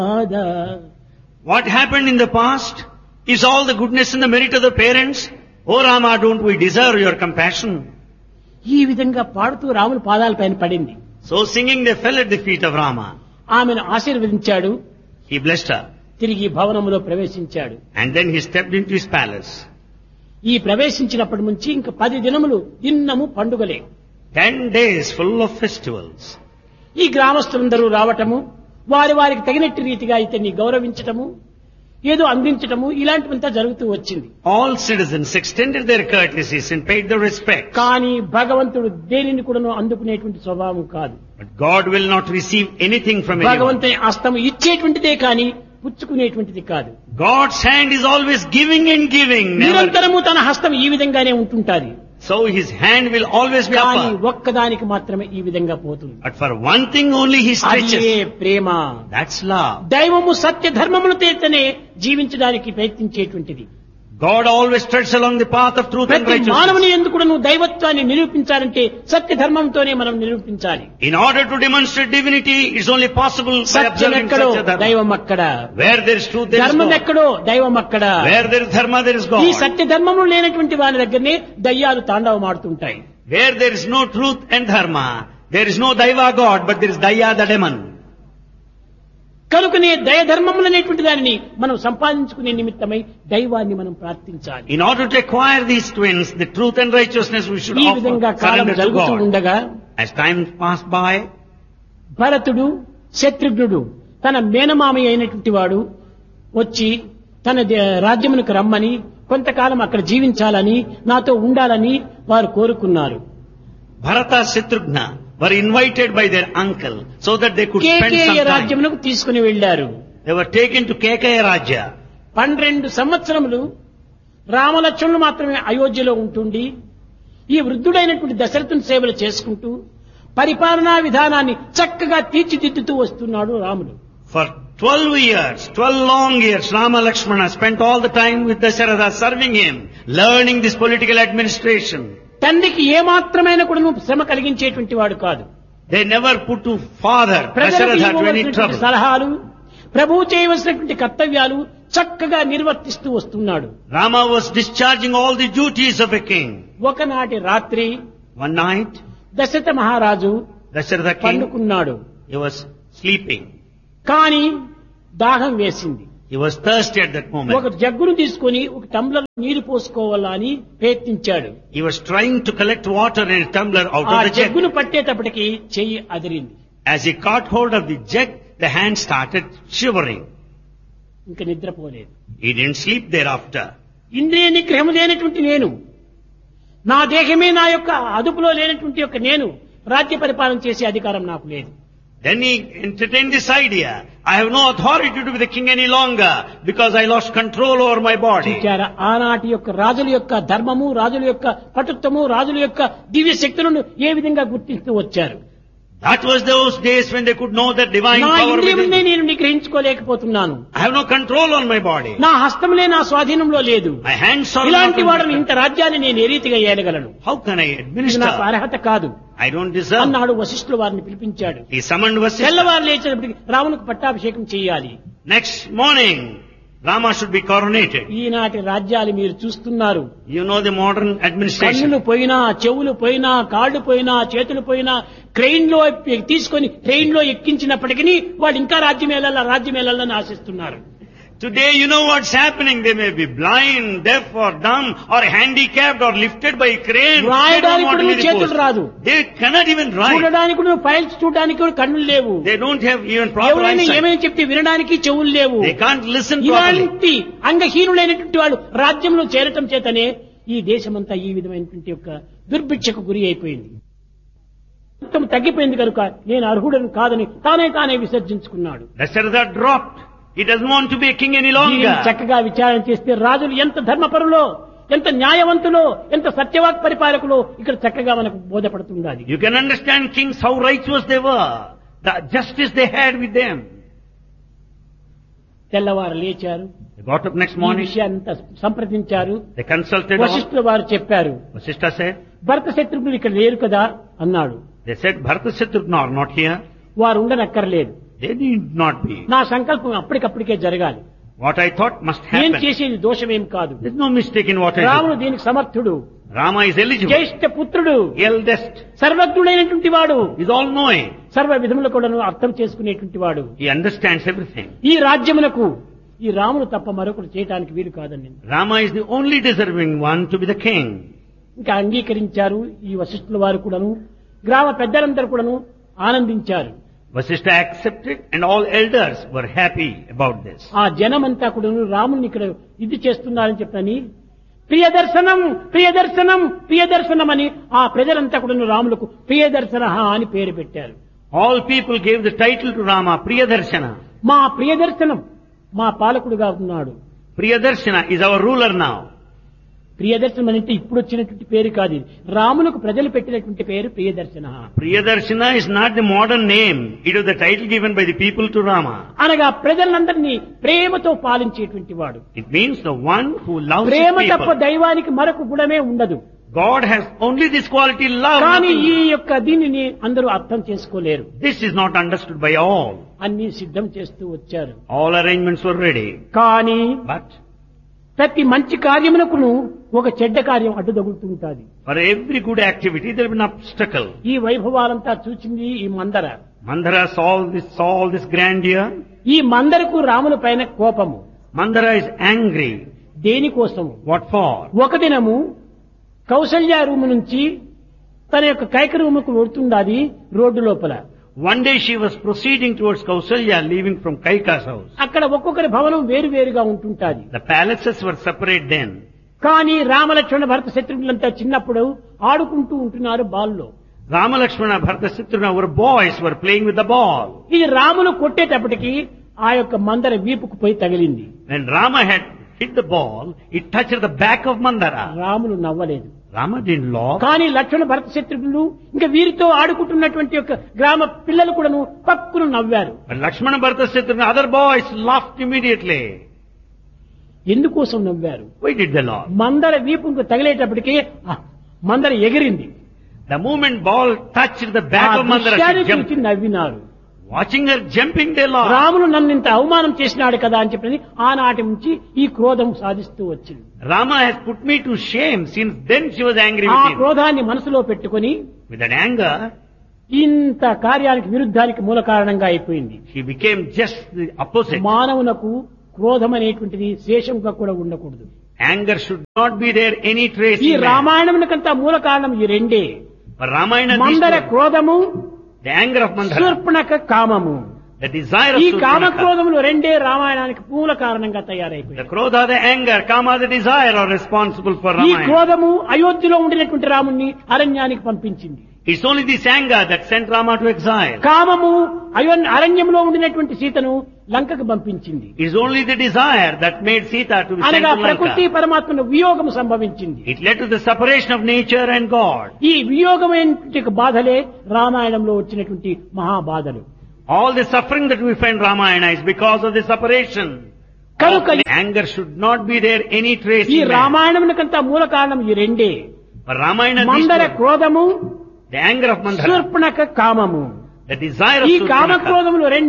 కాదా What happened in the past is all the goodness and the merit of the parents. Oh Rama, don't we deserve your compassion? ఈ విధంగా పాడుతూ రాముని పాదాలపైన పడింది So singing they fell at the feet of Rama. ఆమెను ఆశీర్వదించాడు He blessed her. తిరిగి భవనములో ప్రవేశించాడు And then he stepped into his palace. ఈ ప్రవేశించినప్పటి నుంచి ఇంక పది దినములు దిన్నము పండుగలే Ten days full of festivals. ఈ గ్రామస్తులందరూ రావటము వారి వారికి తగినట్టు రీతిగా ఇతన్ని గౌరవించటము ఏదో అందించటము ఇలాంటివంతా జరుగుతూ వచ్చింది All citizens extended their courtesies and paid the respect. కానీ భగవంతుడు దేనిని కూడాను అందుకునేటువంటి స్వభావం కాదు But God will not receive anything from anyone. భగవంతుని హస్తము ఇచ్చేటువంటిదే కానీ పుచ్చుకునేటువంటిది కాదు God's hand is always giving and giving. Never. నిరంతరము తన హస్తం ఈ విధంగానే ఉంటుంటాది So his hand will always be కానీ upper. ఒక్కదానికి మాత్రమే ఈ విధంగా పోతుంది But for one thing only he అదే stretches. Prema That's love. దైవము సత్య ధర్మములు చేతనే జీవించడానికి ప్రయత్నించేటువంటిది God always treads along the path of truth and ప్రతి righteousness. మానవుని ఎందుకు నువ్వు దైవత్వాన్ని నిరూపించాలంటే సత్య ధర్మంతోనే మనం నిరూపించాలి In order to demonstrate divinity, it's only possible by Satyam observing ఎక్కడో Satya Dharma. దైవం అక్కడ Where there is truth, there is ధర్మం God. ఎక్కడో దైవం అక్కడ Where there is dharma, there is ఈ God. సత్య ధర్మములు లేనటువంటి వారి దగ్గరనే దయ్యాలు తాండవమాడుతుంటాయి Where there is no truth and dharma, there is no daiva God, but there is daya the demon. కనుకనే దయధర్మములు అనేటువంటి దానిని మనం సంపాదించుకునే నిమిత్తమై దైవాన్ని మనం ప్రార్థించాలి In order to acquire these twins, the truth and righteousness, we should ఈ offer విధంగా కాలం surrender to జరుగుతూ God. ఉండగా As time passed by, భరతుడు శత్రుఘ్నుడు తన మేనమామయ్య అయినటువంటి వాడు వచ్చి తన దే- రాజ్యమునకు రమ్మని కొంతకాలం అక్కడ జీవించాలని నాతో ఉండాలని వారు కోరుకున్నారు Bharata Shatrughna were invited by their uncle so that they could spend కేకేయ some time. రాజ్యమునకు తీసుకుని వెళ్లారు They were taken to Kekaya Rajya. పన్నెండు సంవత్సరములు రామలక్ష్మణులు మాత్రమే అయోధ్యలో ఉంటుండి ఈ వృద్ధుడైనటువంటి దశరథుని సేవలు చేసుకుంటూ పరిపాలనా విధానాన్ని చక్కగా తీర్చిదిద్దుతూ వస్తున్నాడు రాముడు For 12 years, 12 long years, Rama Lakshmana spent all the time with Dasharatha serving him, learning this political administration. తండ్రికి ఏమాత్రమైన కూడా నువ్వు శ్రమ కలిగించేటువంటి వాడు కాదు They never put to father ప్రజలకు Dasharatha to any ఇవ్వవలసినటువంటి trouble. సలహాలు ప్రభువు చేయవలసినటువంటి కర్తవ్యాలు చక్కగా నిర్వర్తిస్తూ వస్తున్నాడు Rama was discharging all the duties of a king. ఒకనాటి రాత్రి One night, దశరథ మహారాజు Dasharatha king, పండుకున్నాడు he was sleeping. కానీ దాహం వేసింది He was thirsty at that ఒక moment. జగ్గును తీసుకొని ఒక టంబ్లర్ నీరు పోసుకోవాలా అని ప్రయత్నించాడు He was trying to collect water in a tumbler out ఆ of the jug. జగ్గును పట్టేటప్పటికి చెయ్యి అదిరింది As he caught hold of the jug, the hand started shivering. ఇంకా నిద్రపోలేదు He didn't sleep thereafter. ఇంద్రియ నిగ్రహం లేనటువంటి నేను నా దేహమే నా యొక్క అదుపులో లేనటువంటి యొక్క నేను రాజ్య పరిపాలన చేసే అధికారం నాకు లేదు Then he entertained this idea. I have no authority to be the king any longer because I lost control over my body. చూచారా ఆనాటి యొక్క రాజుల యొక్క ధర్మము రాజుల యొక్క పటుత్వము రాజుల యొక్క దివ్య శక్తులను ఏ విధంగా గుర్తిస్తూ వచ్చారు That was those days when they could know that divine నా power ఇంద్రియములనే within. నేను నిగ్రహించుకోలేకపోతున్నాను I have no control on my body. నా హస్తములే నా స్వాధీనంలో లేదు My hands are not ఇలాంటి in వాడిని my- ఇంత రాజ్యాన్ని నేను ఏ రీతిగా ఏలగలను How can I ఇది నాకు administer? అర్హత కాదు I don't deserve. అన్నాడు వశిష్ఠులు వారిని పిలిపించాడు He summoned Vasishtha. తెల్లవారు లేచినప్పటికి రామునికి పట్టాభిషేకం చేయాలి Next morning, Rama should be coronated. ఈనాటి రాజ్యాలు మీరు చూస్తున్నారు You know the modern administration. కన్నులు పోయినా చెవులు పోయినా కాళ్ళు పోయినా చేతులు పోయినా ట్రైన్ లో ఎక్కి- తీసుకొని ట్రైన్ లో ఎక్కించినప్పటికీ వాళ్ళు ఇంకా రాజ్యం వెళ్ళాలా రాజ్యం వెళ్ళాలని ఆశిస్తున్నారు Today, you know what's happening. They may be blind, deaf or dumb or handicapped or lifted by a crane. They don't రాయడానికి want to కూడా be the చేతులు post. రాదు. They cannot even write. చూడడానికి కూడా ఫైల్స్ చూడడానికి కూడా కన్నులు లేవు They don't have even proper ఎవరైనా eyesight. ఏమైనా చెప్తే వినడానికి చెవులు లేవు They can't listen properly. ఇలాంటి అంగహీనులైనటువంటి వాళ్ళు రాజ్యంలో చేరటం చేతనే ఈ దేశమంతా ఈ విధమైనటువంటి యొక్క దుర్భిక్షకు గురి అయిపోయింది మొత్తం తగ్గిపోయింది కనుక నేను అర్హుడని కాదని తానే తానే విసర్జించుకున్నాడు Dasharatha dropped. He doesn't want to be a king any దీనిని longer. చక్కగా విచారణ చేస్తే రాజులు ఎంత ధర్మపరులో ఎంత న్యాయవంతులో ఎంత సత్యవాక్ పరిపాలకులో ఇక్కడ చక్కగా మనకు బోధపడుతుండాలి You can understand kings how righteous they were. The justice they had with them. తెల్లవారు లేచారు They got up next ఈ morning. విషయాన్నంతా సంప్రదించారు They consulted all. వశిష్ఠుల వారు చెప్పారు Vasishtha said, భరత శత్రుఘ్నులు ఇక్కడ లేరు కదా అన్నాడు they said, Bharata Shatrughna are not here. వారు ఉండనక్కర్లేదు They need not be. నా సంకల్పం అప్పటికప్పటికే జరగాలి What I thought must నేను happen. చేసేది దోషమేం కాదు There's no mistake in what I రాముడు do. దీనికి సమర్థుడు Rama is eligible. జ్యేష్ఠ పుత్రుడు Eldest. సర్వజ్ఞుడైనటువంటి వాడు He's all knowing. సర్వ విధములు కూడాను అర్థం చేసుకునేటువంటి వాడు He understands everything. ఈ రాజ్యమునకు ఈ రాముడు తప్ప మరొకరు చేయటానికి వీలు కాదండి Rama is the only deserving one to be the king. ఇంకా అంగీకరించారు ఈ వశిష్ఠుల వారు కూడాను గ్రామ పెద్దలందరూ కూడాను ఆనందించారు Vasishtha accepted and all elders were happy about this. ఆ జనమంతా కూడాను రాముని ఇక్కడ ఇది చేస్తున్నారని చెప్పని ప్రియదర్శనం ప్రియదర్శనం ప్రియదర్శనం అని ఆ ప్రజలంతా కూడాను రాములకు ప్రియదర్శన అని పేరు పెట్టారు All people gave the title to Rama, Priyadarshana. మా ప్రియదర్శనం మా పాలకుడుగా ఉన్నాడు Priyadarshana is our ruler now. ప్రియదర్శనం అంటే ఇప్పుడు వచ్చినటువంటి పేరు కాదు ఇది. రాములకు ప్రజలు పెట్టినటువంటి పేరు ప్రియదర్శన Priyadarshana is not the modern name. It was the title given by the people to Rama. అనగా ప్రజలందరినీ ప్రేమతో పాలించేటువంటి వాడు It means the one who loves his ప్రేమ తప్ప people. దైవానికి మరొక గుణమే ఉండదు God has only this quality, love. కానీ ఈ nothing. యొక్క దీనిని అందరూ అర్థం చేసుకోలేరు This is not understood by all. అన్ని సిద్ధం చేస్తూ వచ్చారు All arrangements were ready. కానీ But ప్రతి మంచి కార్యమునకును ఒక చెడ్డ కార్యం అడ్డు తగులుతూ ఉంటుంది for every good activity, there will be an obstacle. ఈ వైభవాలంతా చూచింది ఈ మందర Mandara saw all this, saw all this grandeur. ఈ మందరకు రాముల పైన కోపము Mandara is angry. దేనికోసము What for? ఒక దినము కౌసల్య రూము నుంచి తన యొక్క కైక రూముకు వెడుతుండాది రోడ్డు లోపల One day she was proceeding towards Kausalya, leaving from Kaika's house. అక్కడ ఒక్కొక్కరి భవనం వేరు వేరుగా ఉంటుంటాది The palaces were separate then. కానీ రామలక్ష్మణ భరత శత్రుఘ్నులంతా చిన్నప్పుడు ఆడుకుంటూ ఉంటున్నారు బాల్లో Rama Lakshmana Bharata Citruna were boys were playing with the ball. ఇది రామును కొట్టేటప్పటికి ఆ యొక్క మందర వీపుకు పోయి తగిలింది When Rama had hit the ball, it touched the back of Mandara. Ramulu నవ్వలేదు Rama didn't laugh. కానీ లక్ష్మణ భరత శత్రుఘ్నులు ఇంకా వీరితో ఆడుకుంటున్నటువంటి యొక్క గ్రామ పిల్లలు కూడాను పక్కును నవ్వారు But Lakshmana Bharata Citruna, other boys laughed immediately. ఎందుకోసం నవ్వారు Why did they laugh? మందర వీపుకు తగిలేటప్పటికి ఆ మందర ఎగిరింది The moment ball touched the ఆ back of Mandara, దృశ్యాన్ని she jumped. చూసి నవ్వినారు Watching her jumping, they laughed. Ramulu నన్ను ఇంత అవమానం చేసినాడు కదా అని చెప్పి ఆనాటి నుంచి ఈ క్రోధం సాధిస్తూ వచ్చింది Rama has put me to shame. Since then she was angry ఆ with him. క్రోధాన్ని మనసులో పెట్టుకొని With that anger, ఇంత కార్యానికి విరుద్ధానికి మూల కారణంగా అయిపోయింది she became just the opposite. మానవునకు క్రోధం అనేటువంటిది శేషంగా కూడా ఉండకూడదు Anger should not be there any trace ఈ in man. రామాయణమునకంతా మూల కారణం ఈ రెండే For Ramayana, these Manthara two- క్రోధము the anger of Mandara, Shurpanakha కామము the desire of ఈ కామ Surpanaka, క్రోధములు రెండే రామాయణానికి మూల కారణంగా the తయారైపోయాయి krodha, the anger, kama, the desire are responsible for ఈ Ramayana. క్రోధము అయోధ్యలో ఉండినటువంటి రాముణ్ణి అరణ్యానికి పంపించింది It's only this anger that sent Rama to exile. కామము అయో అరణ్యంలో ఉండినటువంటి సీతను లంకకు పంపించింది It's only the desire that made Sita to be sent అనగా to ప్రకృతి Lanka. పరమాత్మను వియోగం సంభవించింది It led to the separation of nature and God. ఈ వియోగమైనటువంటి బాధలే రామాయణంలో వచ్చినటువంటి మహాబాధలు All the suffering that we find Ramayana is because of the separation. కనుక Of anger should not be there any trace ఈ in man. రామాయణమునకంతా మూల కారణం ఈ రెండే For Ramayana, these Manthara two- క్రోధము the anger of Mandara, Shurpanakha కామము the desire of ఈ కామ Surpanaka, క్రోధములు రెండు